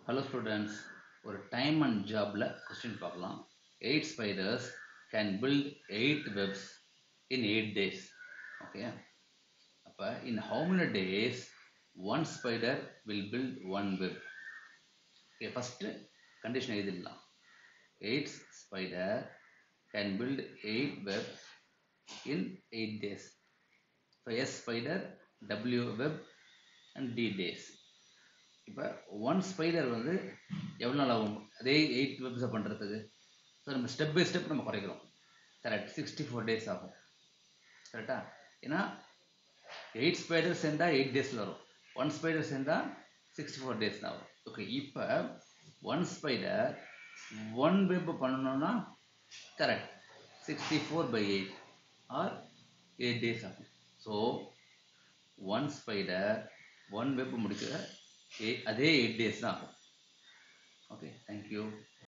hello students ஒரு time and ஜாப்ல question பார்க்கலாம் eight spiders can build eight webs in eight days okay அப்போ in how many days one spider will build one web okay first condition எழுதிடலாம் eight spider can build eight web in eight days so S spider W web and D days இப்போ one spider வந்து எவ்வளோ நாள் ஆகும் அதே eight வெப்ஸை பண்ணுறதுக்கு so நம்ம step by step நம்ம குறைக்கிறோம் கரெக்ட் சிக்ஸ்டி ஃபோர் டேஸ் ஆகும் கரெக்டா ஏன்னா எயிட் ஸ்பைடர் சேர்ந்தால் எயிட் டேஸில் வரும் ஒன் ஸ்பைடர் சேர்ந்தால் சிக்ஸ்டி ஃபோர் டேஸ் தான் வரும் ஓகே இப்போ ஒன் ஸ்பைடர் ஒன் வெப் பண்ணணும்னா correct sixty four by eight or eight days ஆகும் so one spider one web முடிக்கிற அதே எயிட் டேஸ் தான் ஆகும் ஓகே தேங்க்யூ